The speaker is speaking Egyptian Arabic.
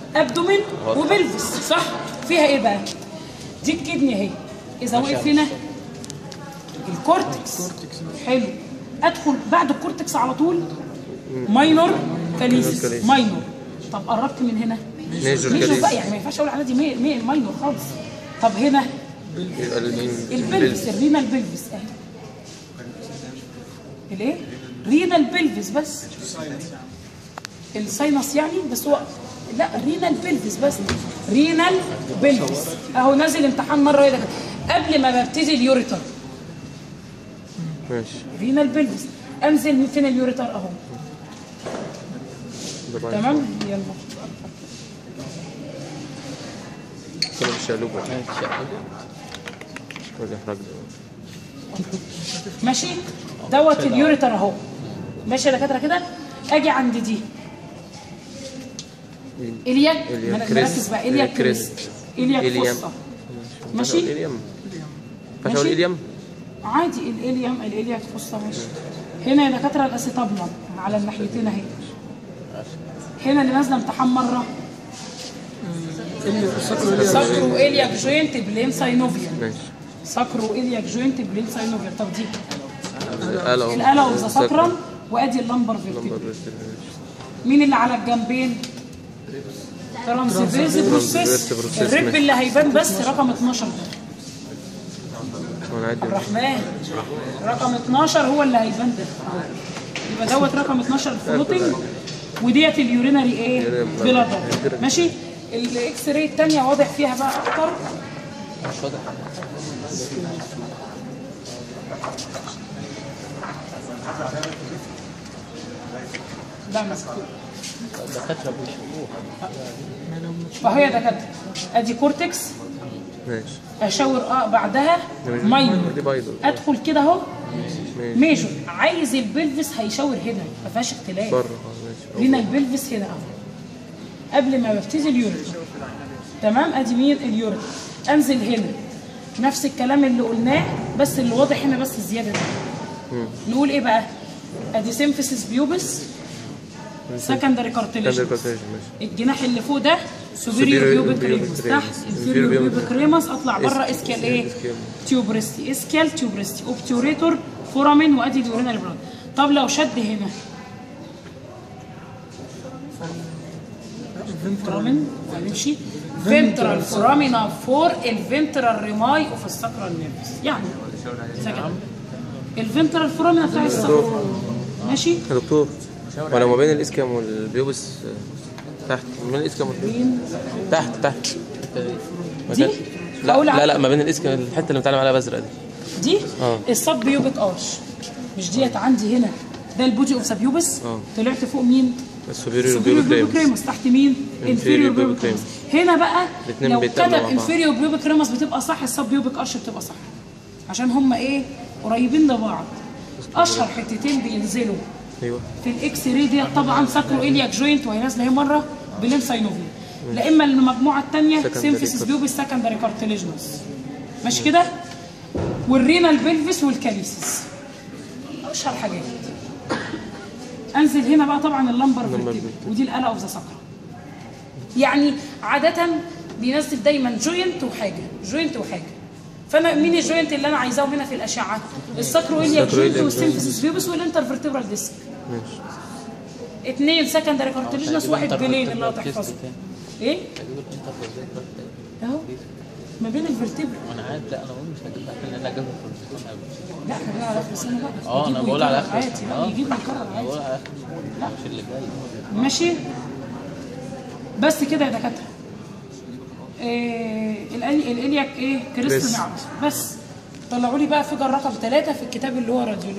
ابدومين وبلفس صح فيها ايه بقى دي الكدني اهي اذا وقف هنا الكورتكس حلو ادخل بعد الكورتكس على طول ماينور كاليسيس كاليسيس. ماينور طب قربت من هنا ميجور ميجور بقى كاليس يعني ما ينفعش اقول على دي مي- مي- ماينور خالص طب هنا يبقى المين البلفس الرينال بلفس اهي الايه رينال بلفس بس الساينس يعني بس هو لا رينال بلفس بس رينال بلفس اهو نازل امتحان مره ايه ده قبل ما ببتدي اليوريتر ماشي رينال بلفس انزل من فين اليوريتر اهو ده بعد تمام يلا كده بالشقلوب ولا احراج ده ماشي دوت اليوريتر اهو ماشي يا دكاتره كده اجي عند دي الياك إلياك ما أنا- كريست. مركز بقى الياك إلياك كريست كريست. الياك إليام. فوسطى ماشي ماشي الإليام ماشي ماشي. الإليام عادي الاليم الالياك فوسطى ماشي هنا يا دكاتره الاسيتابلم على الناحيتين اهي هنا اللي نازله امتحان مره ساكرو الياك جوينت بلين ساينوفيا ماشي ساكرو الياك جوينت بلين ساينوفيا طب دي الآلة أهو. الاله وذا ساكرم وادي اللمبر فيرتيبرا مين اللي على الجنبين؟ ترانسفيرس بروسيس بروسيس، الرب ماشي. اللي هيبان بس رقم 12 ده وانا عادي الرحمن رقم 12 هو اللي هيبان ده يبقى دوت رقم 12 الفلوتنج وديت اليورينري ايه؟ يورينري بلادر بلادر. ماشي الاكس راي الثانيه واضح فيها بقى اكتر مش واضح ده مسكوت الدكاتره بيشوفوها فهي دكاتره ادي كورتكس ماشي اشاور اه بعدها ده مش- ماينور دي بايظة ادخل كده اهو ماشي ميجور عايز البلفس هيشاور هنا ما فيهاش اختلاف بره خالص ماشي لينا البلفس هنا اهو قبل ما ببتدي اليوريتر تمام ادي مين اليوريتر انزل هنا نفس الكلام اللي قلناه بس اللي واضح هنا بس الزياده دي نقول ايه بقى ادي سيمفيسيس بيوبس سكندري كارتليجن كاندر كوتيج ماشي الجناح اللي فوق ده سوبيريور Superior بيوبيك pubic ريموس ramus. تحت Inferior انفيريور pubic بيوبيك ريموس اطلع بره إس- اسكال ايه إسكال. تيوبرستي اسكال تيوبرستي اوبتيوريتور فورامين وادي اليورينال بلاد طب لو شد هنا فورامين هنمشي فينترال فورامينا فور الفينترال ريماي اوف الساكرال نيرفس يعني إذا كده. الفينترال فورامينا بتاع الساكرال ماشي يا دكتور ولو ما بين الاسكام والبيوبس آه، تحت ما بين الاسكام والبيوبس مين تحت تحت دي لا أقول لا على- لا ما بين الاسكام الحته اللي بنتعلم عليها بزرق دي دي آه. السب بيوبك ارش مش ديت عندي هنا ده البودي اوف سبيوبس آه. طلعت فوق مين السوبيريور سوبيريور بيوبك بيوبك ريمس ريموس تحت مين انفيريور بيوبك ريموس هنا بقى الاتنين لو بيتقابلوا كتب مع بعض. انفيريور بيوبك ريموس بتبقى صح السب بيوبك ارش بتبقى صح عشان هم ايه قريبين لبعض اشهر حتتين بينزلوا ايوه في الاكس راي ديت طبعا ساكرو الياك جوينت وهي نازله اهي مره بلين ساينوفيا لا اما المجموعه الثانيه Secondary سيمفيسيس cart- بيوبس سكندري كارتليجنوس ماشي كده والرينال بلفس والكاليسيس اشهر حاجات انزل هنا بقى طبعا اللمبر فيرتيبرا vertebra. ودي الاله اوف ذا ساكرا يعني عاده بينزل دايما جوينت وحاجه جوينت وحاجه فانا مين الجوينت اللي انا عايزاه هنا في الاشعه الساكرو الياك Sacroiliac جوينت joint. والسيمفيسيس بيوبس والانترفيرتبرال ديسك ماشي اثنين سكندري كارتليجنس هجيب واحد الانتر بلين اللي فيرتبرال هتحفظه كيست تاني. ايه هجيب الانتر فيرتبرال تاني. اهو ما بين الفرتبرا وانا عارف لا انا بقول مش هجيب لكن انا جايبها في الفرتبرال قوي لا احنا بنلعب على اخر السنه بقى اه انا يجيب بقول على ويكرر اخر عادي السنة. لا اه يجيب ويكرر انا عادي بقول على اخر السنة، مش اللي جاي ماشي بس كده يا دكاتره إيه الالي الالياك ايه كريستال كريس. معرض بس طلعوا لي بقى فيجر رقم ثلاثة في الكتاب اللي هو راديولوجي